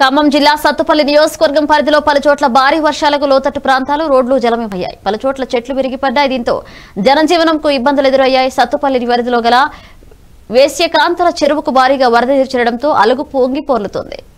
ఖమ్మం జిల్లా సత్తుపల్లి నియోజకవర్గం పరిధిలో పలు చోట్ల భారీ వర్షాలకు లోతట్టు ప్రాంతాలు రోడ్లు జలమయమయ్యాయి పలు చోట్ల చెట్లు విరిగిపడ్డాయి దీంతో జనజీవనంకు ఇబ్బందులు ఎదురయ్యాయి సత్తుపల్లి పరిధిలో గల వేశ్యకాంతల చెరువుకు భారీగా వరద చేరడంతో అలుగు పొంగి పొర్లుతోంది